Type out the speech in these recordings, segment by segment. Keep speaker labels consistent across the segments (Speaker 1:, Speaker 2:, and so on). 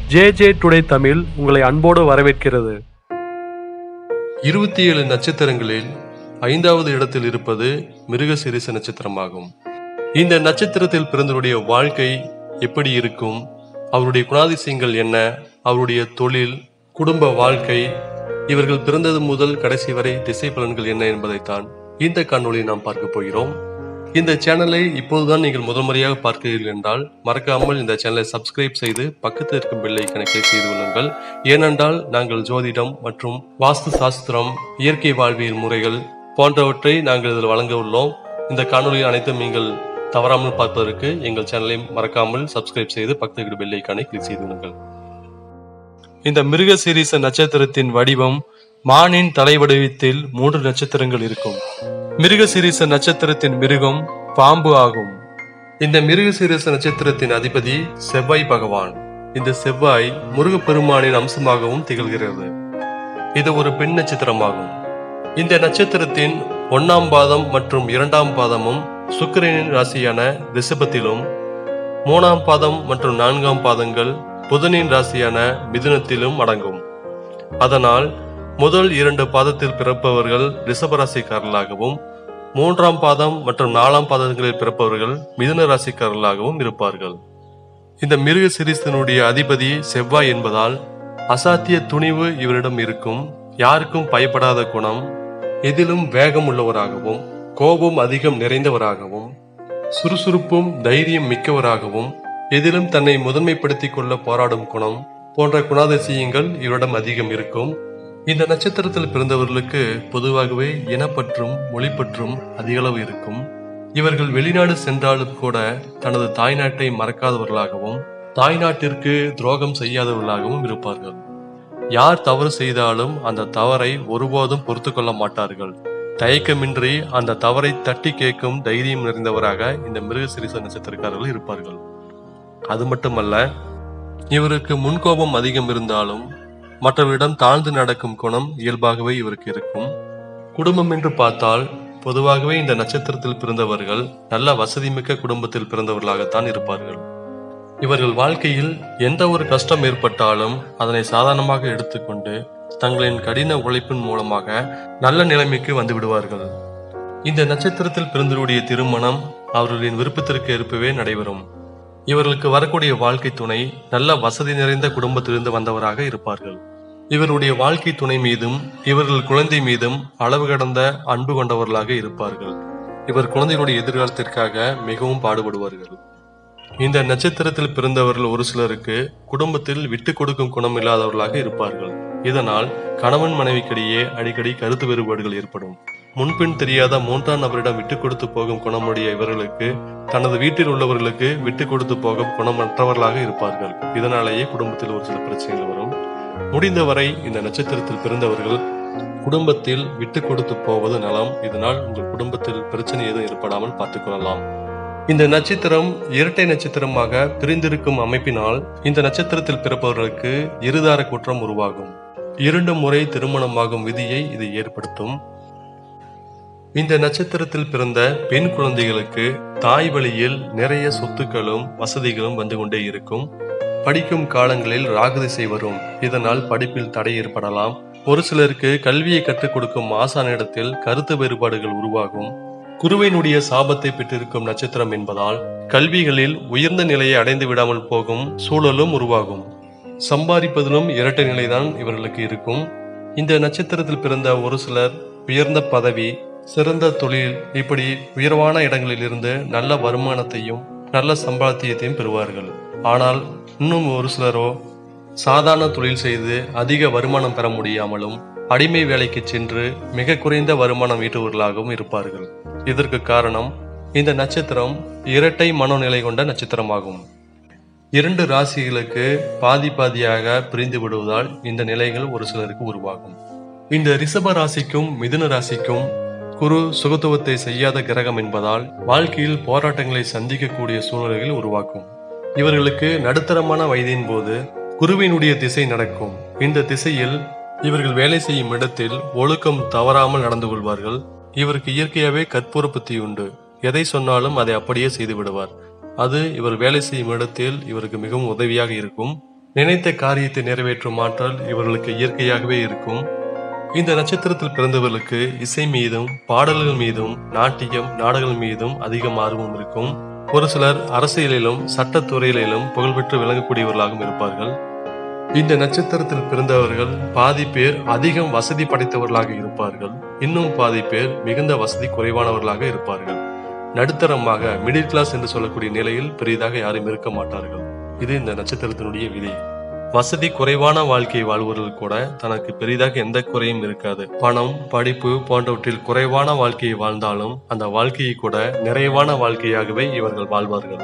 Speaker 1: J J today Tamil உங்களை அன்போடு வரவேற்கிறது
Speaker 2: இருபத்தி ஏழு நட்சத்திரங்களில் ஐந்தாவது இடத்தில் இருப்பது மிருகசிரிச நட்சத்திரமாகும் இந்த நட்சத்திரத்தில் பிறந்தவருடைய வாழ்க்கை எப்படி இருக்கும் அவருடைய குணாதிசயங்கள் என்ன அவருடைய தொழில் குடும்ப வாழ்க்கை இவர்கள் பிறந்தது முதல் கடைசி வரை திசை பலன்கள் என்ன என்பதைத்தான் இந்த காணொளியில் நாம் பார்க்க போகிறோம் இந்த சேனலை இப்போதுதான் நீங்கள் முதல் முறையாக பார்க்கிறீர்கள் என்றால் மறக்காமல் இந்த சேனலை சப்ஸ்கிரைப் செய்து பக்கத்தில் இருக்கும் பெல் ஐக்கனை கிளிக் செய்து கொள்ளுங்கள் ஏனென்றால் நாங்கள் ஜோதிடம் மற்றும் வாஸ்து சாஸ்திரம் இயற்கை வாழ்வியல் முறைகள் போன்றவற்றை நாங்கள் இதில் வழங்க உள்ளோம் இந்த காணொலியில் அனைத்தும் நீங்கள் தவறாமல் பார்ப்பதற்கு எங்கள் சேனலை மறக்காமல் சப்ஸ்கிரைப் செய்து பக்கத்தில் இருக்கிற பெல் ஐக்கானை கிளிக் செய்து கொள்ளுங்கள் இந்த மிருக சீரிச நட்சத்திரத்தின் வடிவம் மானின் தலை வடிவத்தில் மூன்று நட்சத்திரங்கள் இருக்கும் மிருக சீரிச நட்சத்திரத்தின் மிருகம் பாம்பு ஆகும் இந்த மிருக சீரிச நட்சத்திரத்தின் அதிபதி செவ்வாய் பகவான் இந்த செவ்வாய் முருகப்பெருமானின் அம்சமாகவும் திகழ்கிறது இது ஒரு பெண் நட்சத்திரமாகும் இந்த நட்சத்திரத்தின் ஒன்னாம் பாதம் மற்றும் இரண்டாம் பாதமும் சுக்கிரனின் ராசியான ரிஷபத்திலும் மூணாம் பாதம் மற்றும் நான்காம் பாதங்கள் புதனின் ராசியான மிதுனத்திலும் அடங்கும் அதனால் முதல் இரண்டு பாதத்தில் பிறப்பவர்கள் ரிஷபராசிக்காரர்களாகவும் மூன்றாம் பாதம் மற்றும் நாலாம் பாதங்களில் பிறப்பவர்கள் மிதுன ராசிக்காரர்களாகவும் இருப்பார்கள் இந்த மிருக சிரிசனுடைய அதிபதி செவ்வாய் என்பதால் அசாத்திய துணிவு இவரிடம் இருக்கும் யாருக்கும் பயப்படாத குணம் எதிலும் வேகம் உள்ளவராகவும் கோபம் அதிகம் நிறைந்தவராகவும் சுறுசுறுப்பும் தைரியம் மிக்கவராகவும் எதிலும் தன்னை முதன்மைப்படுத்திக் கொள்ள போராடும் குணம் போன்ற குணாதிசயங்கள் இவரிடம் அதிகம் இருக்கும் இந்த நட்சத்திரத்தில் பிறந்தவர்களுக்கு பொதுவாகவே இனப்பற்றும் மொழிப்பற்றும் அதிகளவு இருக்கும் இவர்கள் வெளிநாடு சென்றாலும் கூட தனது தாய்நாட்டை மறக்காதவர்களாகவும் தாய்நாட்டிற்கு துரோகம் செய்யாதவர்களாகவும் இருப்பார்கள் யார் தவறு செய்தாலும் அந்த தவறை ஒருபோதும் பொறுத்து கொள்ள மாட்டார்கள் தயக்கமின்றி அந்த தவறை தட்டி கேட்கும் தைரியம் நிறைந்தவராக இந்த மிருகசிரிச நட்சத்திரக்காரர்கள் இருப்பார்கள் அது மட்டுமல்ல இவருக்கு முன்கோபம் அதிகம் இருந்தாலும் மற்றவரிடம் தாழ்ந்து நடக்கும் குணம் இயல்பாகவே இவருக்கு இருக்கும் குடும்பம் என்று பார்த்தால் பொதுவாகவே இந்த நட்சத்திரத்தில் பிறந்தவர்கள் நல்ல வசதிமிக்க குடும்பத்தில் பிறந்தவர்களாகத்தான் இருப்பார்கள் இவர்கள் வாழ்க்கையில் எந்த ஒரு கஷ்டம் ஏற்பட்டாலும் அதனை சாதாரணமாக எடுத்துக்கொண்டு தங்களின் கடின உழைப்பின் மூலமாக நல்ல நிலைமைக்கு வந்து விடுவார்கள் இந்த நட்சத்திரத்தில் பிறந்தவருடைய திருமணம் அவர்களின் விருப்பத்திற்கு ஏற்பவே நடைபெறும் இவர்களுக்கு வரக்கூடிய வாழ்க்கை துணை நல்ல வசதி நிறைந்த குடும்பத்திலிருந்து வந்தவராக இருப்பார்கள் இவருடைய வாழ்க்கை துணை மீதும் இவர்கள் குழந்தை மீதும் அளவு கடந்த அன்பு கொண்டவர்களாக இருப்பார்கள் இவர் குழந்தைகளுடைய எதிர்காலத்திற்காக மிகவும் பாடுபடுவார்கள் இந்த நட்சத்திரத்தில் பிறந்தவர்கள் ஒரு சிலருக்கு குடும்பத்தில் விட்டு கொடுக்கும் குணம் இல்லாதவர்களாக இருப்பார்கள் இதனால் கணவன் மனைவிக்கிடையே அடிக்கடி கருத்து வேறுபாடுகள் ஏற்படும் முன்பின் தெரியாத மூன்றாம் நபரிடம் விட்டு கொடுத்து போகும் குணமுடைய இவர்களுக்கு தனது வீட்டில் உள்ளவர்களுக்கு விட்டு கொடுத்து போகும் குணமற்றவர்களாக இருப்பார்கள் இதனாலேயே குடும்பத்தில் ஒரு சில பிரச்சனைகள் வரும் முடிந்தவரை இந்த நட்சத்திரத்தில் பிறந்தவர்கள் குடும்பத்தில் விட்டு கொடுத்து போவது நலம் இதனால் உங்கள் குடும்பத்தில் பிரச்சனை எதுவும் ஏற்படாமல் பார்த்துக் கொள்ளலாம் இந்த நட்சத்திரம் இரட்டை நட்சத்திரமாக பிரிந்திருக்கும் அமைப்பினால் இந்த நட்சத்திரத்தில் பிறப்பவர்களுக்கு இருதார குற்றம் உருவாகும் இரண்டு முறை திருமணமாகும் விதியை இது ஏற்படுத்தும் இந்த நட்சத்திரத்தில் பிறந்த பெண் குழந்தைகளுக்கு தாய் வழியில் நிறைய சொத்துக்களும் வசதிகளும் வந்து கொண்டே இருக்கும் படிக்கும் காலங்களில் ராகுதிசை வரும் இதனால் படிப்பில் தடை ஏற்படலாம் ஒரு சிலருக்கு கல்வியை கற்றுக் கொடுக்கும் ஆசானிடத்தில் கருத்து வேறுபாடுகள் உருவாகும் குருவினுடைய சாபத்தை பெற்றிருக்கும் நட்சத்திரம் என்பதால் கல்விகளில் உயர்ந்த நிலையை அடைந்து விடாமல் போகும் சூழலும் உருவாகும் சம்பாதிப்பதிலும் இரட்டை நிலைதான் இவர்களுக்கு இருக்கும் இந்த நட்சத்திரத்தில் பிறந்த ஒரு சிலர் உயர்ந்த பதவி சிறந்த தொழில் இப்படி உயர்வான இடங்களில் இருந்து நல்ல வருமானத்தையும் நல்ல சம்பாத்தியத்தையும் பெறுவார்கள் ஆனால் இன்னும் ஒரு சிலரோ சாதாரண தொழில் செய்து அதிக வருமானம் பெற முடியாமலும் அடிமை வேலைக்கு சென்று மிக குறைந்த வருமானம் ஈட்டுவர்களாகவும் இருப்பார்கள் இதற்கு காரணம் இந்த நட்சத்திரம் இரட்டை மனோநிலை கொண்ட நட்சத்திரமாகும் இரண்டு ராசிகளுக்கு பாதி பாதியாக பிரிந்து விடுவதால் இந்த நிலைகள் ஒரு சிலருக்கு உருவாகும் இந்த ரிஷப ராசிக்கும் மிதுன ராசிக்கும் குரு சுகத்துவத்தை செய்யாத கிரகம் என்பதால் வாழ்க்கையில் போராட்டங்களை சந்திக்கக்கூடிய சூழ்நிலைகள் உருவாக்கும் இவர்களுக்கு நடுத்தரமான வயதின் போது குருவினுடைய திசை நடக்கும் இந்த திசையில் இவர்கள் வேலை செய்யும் இடத்தில் ஒழுக்கம் தவறாமல் நடந்து கொள்வார்கள் இவருக்கு இயற்கையாவே கற்பூர புத்தி உண்டு எதை சொன்னாலும் அதை அப்படியே செய்து விடுவார் அது இவர் வேலை செய்யும் இடத்தில் இவருக்கு மிகவும் உதவியாக இருக்கும் நினைத்த காரியத்தை நிறைவேற்றும் ஆற்றல் இவர்களுக்கு இயற்கையாகவே இருக்கும் இந்த நட்சத்திரத்தில் பிறந்தவர்களுக்கு இசை மீதும் பாடல்கள் மீதும் நாட்டியம் நாடகங்கள் மீதும் அதிகம் ஆர்வம் இருக்கும் ஒரு சிலர் அரசியலிலும் சட்டத்துறையிலும் புகழ்பெற்று விளங்கக்கூடியவர்களாகவும் இருப்பார்கள் இந்த நட்சத்திரத்தில் பிறந்தவர்கள் பாதி பேர் அதிகம் வசதி படைத்தவர்களாக இருப்பார்கள் இன்னும் பாதி பேர் மிகுந்த வசதி குறைவானவர்களாக இருப்பார்கள் நடுத்தரமாக மிடில் கிளாஸ் என்று சொல்லக்கூடிய நிலையில் பெரிதாக யாரும் இருக்க மாட்டார்கள் இது இந்த நட்சத்திரத்தினுடைய விதி வசதி குறைவான வாழ்க்கை வாழ்வர்கள் கூட தனக்கு பெரிதாக எந்த குறையும் இருக்காது பணம் படிப்பு போன்றவற்றில் குறைவான வாழ்க்கையை வாழ்ந்தாலும் அந்த வாழ்க்கையை கூட நிறைவான வாழ்க்கையாகவே இவர்கள் வாழ்வார்கள்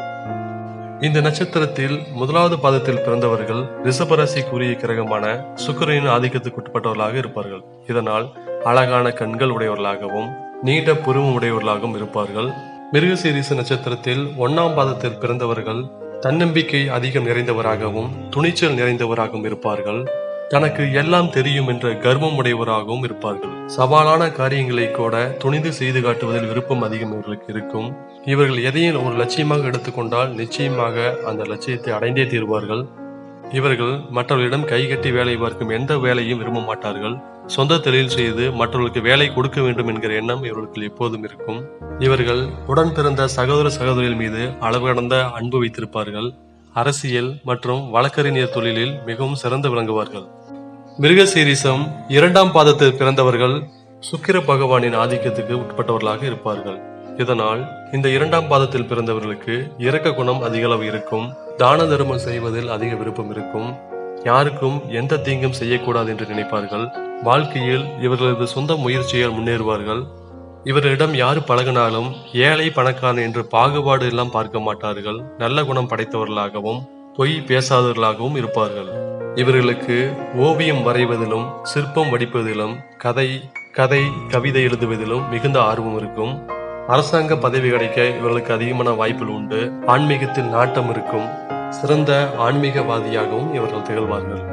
Speaker 2: இந்த நட்சத்திரத்தில் முதலாவது பாதத்தில் பிறந்தவர்கள் ரிஷபராசிக்குரிய கிரகமான சுக்கிரனின் ஆதிக்கத்துக்கு உட்பட்டவர்களாக இருப்பார்கள் இதனால் அழகான கண்கள் உடையவர்களாகவும் நீண்ட புருவம் உடையவர்களாகவும் இருப்பார்கள் மிருகசீரிச நட்சத்திரத்தில் ஒன்னாம் பாதத்தில் பிறந்தவர்கள் தன்னம்பிக்கை அதிகம் நிறைந்தவராகவும் துணிச்சல் நிறைந்தவராகவும் இருப்பார்கள் தனக்கு எல்லாம் தெரியும் என்ற கர்வம் உடையவராகவும் இருப்பார்கள் சவாலான காரியங்களை கூட துணிந்து செய்து காட்டுவதில் விருப்பம் அதிகம் இவர்களுக்கு இருக்கும் இவர்கள் எதையும் ஒரு லட்சியமாக எடுத்துக்கொண்டால் நிச்சயமாக அந்த லட்சியத்தை அடைந்தே தீர்வார்கள் இவர்கள் மற்றவர்களிடம் கைகட்டி வேலை பார்க்கும் எந்த வேலையும் விரும்ப மாட்டார்கள் சொந்த தொழில் செய்து மற்றவர்களுக்கு வேலை கொடுக்க வேண்டும் என்கிற எண்ணம் இவர்களுக்கு எப்போதும் இருக்கும் இவர்கள் உடன் பிறந்த சகோதர சகோதரிகள் மீது அளவு கடந்த அன்பு வைத்திருப்பார்கள் அரசியல் மற்றும் வழக்கறிஞர் தொழிலில் மிகவும் சிறந்து விளங்குவார்கள் மிருகசீரிசம் இரண்டாம் பாதத்தில் பிறந்தவர்கள் சுக்கிர பகவானின் ஆதிக்கத்துக்கு உட்பட்டவர்களாக இருப்பார்கள் இதனால் இந்த இரண்டாம் பாதத்தில் பிறந்தவர்களுக்கு இரக்க குணம் அதிக அளவு இருக்கும் தான தர்மம் செய்வதில் அதிக விருப்பம் இருக்கும் யாருக்கும் எந்த தீங்கும் செய்யக்கூடாது என்று நினைப்பார்கள் வாழ்க்கையில் இவர்களது சொந்த முயற்சியால் முன்னேறுவார்கள் இவர்களிடம் யாரு பழகினாலும் ஏழை பணக்காரன் என்று பாகுபாடு எல்லாம் பார்க்க மாட்டார்கள் நல்ல குணம் படைத்தவர்களாகவும் பொய் பேசாதவர்களாகவும் இருப்பார்கள் இவர்களுக்கு ஓவியம் வரைவதிலும் சிற்பம் வடிப்பதிலும் கதை கதை கவிதை எழுதுவதிலும் மிகுந்த ஆர்வம் இருக்கும் அரசாங்க பதவி கிடைக்க இவர்களுக்கு அதிகமான வாய்ப்புகள் உண்டு ஆன்மீகத்தில் நாட்டம் இருக்கும் சிறந்த ஆன்மீகவாதியாகவும் இவர்கள் திகழ்வார்கள்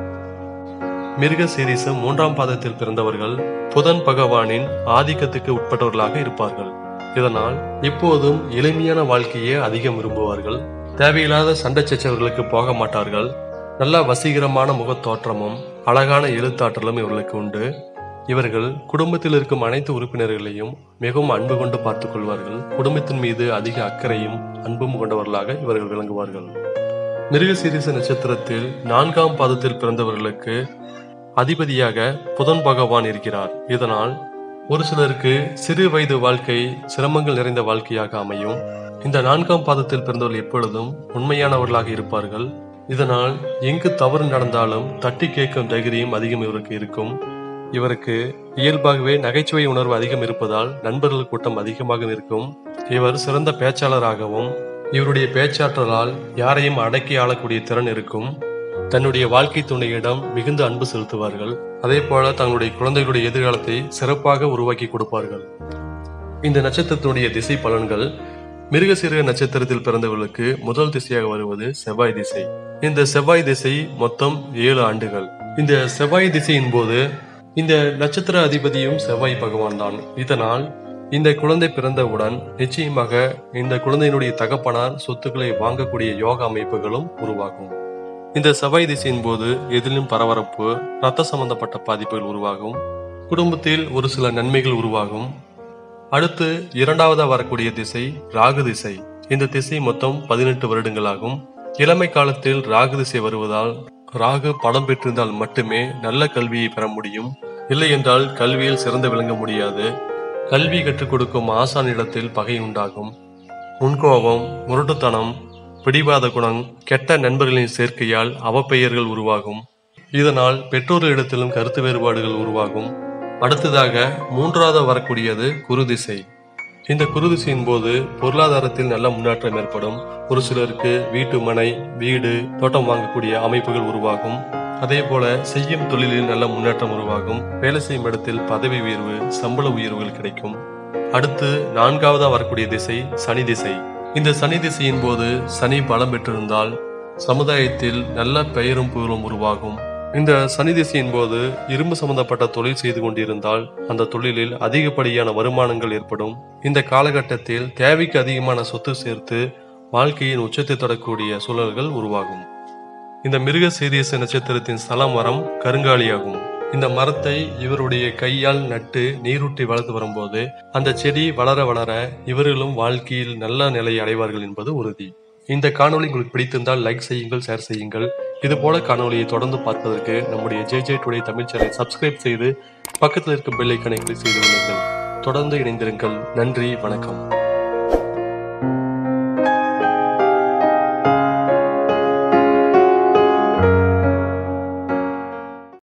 Speaker 2: மிருக சீரிசம் மூன்றாம் பாதத்தில் பிறந்தவர்கள் புதன் பகவானின் ஆதிக்கத்துக்கு உட்பட்டவர்களாக இருப்பார்கள் இதனால் இப்போதும் எளிமையான வாழ்க்கையே அதிகம் விரும்புவார்கள் தேவையில்லாத சண்டை சச்சரவுகளுக்கு போக மாட்டார்கள் நல்ல வசீகரமான முகத் தோற்றமும் அழகான எழுத்தாற்றலும் இவர்களுக்கு உண்டு இவர்கள் குடும்பத்தில் இருக்கும் அனைத்து உறுப்பினர்களையும் மிகவும் அன்பு கொண்டு பார்த்துக் கொள்வார்கள் குடும்பத்தின் மீது அதிக அக்கறையும் அன்பும் கொண்டவர்களாக இவர்கள் விளங்குவார்கள் மிருகசீரிச நட்சத்திரத்தில் நான்காம் பாதத்தில் பிறந்தவர்களுக்கு அதிபதியாக புதன் பகவான் இருக்கிறார் இதனால் ஒரு சிலருக்கு சிறு வயது வாழ்க்கை சிரமங்கள் நிறைந்த வாழ்க்கையாக அமையும் இந்த நான்காம் பாதத்தில் பிறந்தவர்கள் எப்பொழுதும் உண்மையானவர்களாக இருப்பார்கள் இதனால் எங்கு தவறு நடந்தாலும் தட்டி கேட்கும் தைரியம் அதிகம் இவருக்கு இருக்கும் இவருக்கு இயல்பாகவே நகைச்சுவை உணர்வு அதிகம் இருப்பதால் நண்பர்கள் கூட்டம் அதிகமாக இருக்கும் இவர் சிறந்த பேச்சாளராகவும் இவருடைய பேச்சாற்றலால் யாரையும் அடக்கி ஆளக்கூடிய திறன் இருக்கும் தன்னுடைய வாழ்க்கை துணையிடம் மிகுந்த அன்பு செலுத்துவார்கள் அதே போல தங்களுடைய குழந்தைகளுடைய எதிர்காலத்தை சிறப்பாக உருவாக்கி கொடுப்பார்கள் இந்த நட்சத்திரத்தினுடைய திசை பலன்கள் மிருகசீரக நட்சத்திரத்தில் பிறந்தவர்களுக்கு முதல் திசையாக வருவது செவ்வாய் திசை இந்த செவ்வாய் திசை மொத்தம் ஏழு ஆண்டுகள் இந்த செவ்வாய் திசையின் போது இந்த நட்சத்திர அதிபதியும் செவ்வாய் பகவான் தான் இதனால் இந்த குழந்தை பிறந்தவுடன் நிச்சயமாக இந்த குழந்தையினுடைய தகப்பனார் சொத்துக்களை வாங்கக்கூடிய யோக அமைப்புகளும் உருவாகும் இந்த செவ்வாய் திசையின் போது எதிலும் பரபரப்பு ரத்த சம்பந்தப்பட்ட பாதிப்புகள் உருவாகும் குடும்பத்தில் ஒரு சில நன்மைகள் உருவாகும் அடுத்து இரண்டாவதா வரக்கூடிய திசை ராகு திசை இந்த திசை மொத்தம் பதினெட்டு வருடங்களாகும் இளமை காலத்தில் ராகு திசை வருவதால் ராகு படம் பெற்றிருந்தால் மட்டுமே நல்ல கல்வியை பெற முடியும் இல்லை என்றால் கல்வியில் சிறந்து விளங்க முடியாது கல்வி கற்றுக் கொடுக்கும் ஆசானிடத்தில் பகை உண்டாகும் முன்கோபம் முரட்டுத்தனம் பிடிவாத குணம் கெட்ட நண்பர்களின் சேர்க்கையால் அவப்பெயர்கள் உருவாகும் இதனால் பெற்றோர்களிடத்திலும் கருத்து வேறுபாடுகள் உருவாகும் அடுத்ததாக மூன்றாவது வரக்கூடியது குருதிசை இந்த குருதிசையின் போது பொருளாதாரத்தில் நல்ல முன்னேற்றம் ஏற்படும் ஒரு சிலருக்கு வீட்டு மனை வீடு தோட்டம் வாங்கக்கூடிய அமைப்புகள் உருவாகும் அதே போல செய்யும் தொழிலில் நல்ல முன்னேற்றம் உருவாகும் வேலை செய்யும் இடத்தில் பதவி உயர்வு சம்பள உயர்வுகள் கிடைக்கும் அடுத்து நான்காவதா வரக்கூடிய திசை சனி திசை இந்த சனி திசையின் போது சனி பலம் பெற்றிருந்தால் சமுதாயத்தில் நல்ல பெயரும் புகழும் உருவாகும் இந்த சனி திசையின் போது இரும்பு சம்பந்தப்பட்ட தொழில் செய்து கொண்டிருந்தால் அந்த தொழிலில் அதிகப்படியான வருமானங்கள் ஏற்படும் இந்த காலகட்டத்தில் தேவைக்கு அதிகமான சொத்து சேர்த்து வாழ்க்கையின் உச்சத்தை தொடக்கூடிய சூழல்கள் உருவாகும் இந்த மிருக சீரியச நட்சத்திரத்தின் ஸ்தல மரம் கருங்காலியாகும் இந்த மரத்தை இவருடைய கையால் நட்டு நீரூற்றி வளர்த்து வரும்போது அந்த செடி வளர வளர இவர்களும் வாழ்க்கையில் நல்ல நிலையை அடைவார்கள் என்பது உறுதி இந்த காணொளி உங்களுக்கு பிடித்திருந்தால் லைக் செய்யுங்கள் ஷேர் செய்யுங்கள் இது போல காணொளியை தொடர்ந்து பார்ப்பதற்கு நம்முடைய ஜே ஜே டுடே தமிழ் சேனலை சப்ஸ்கிரைப் செய்து பக்கத்தில் இருக்கும் பெல் ஐக்கனை கிளிக் செய்து கொள்ளுங்கள் தொடர்ந்து இணைந்திருங்கள் நன்றி வணக்கம்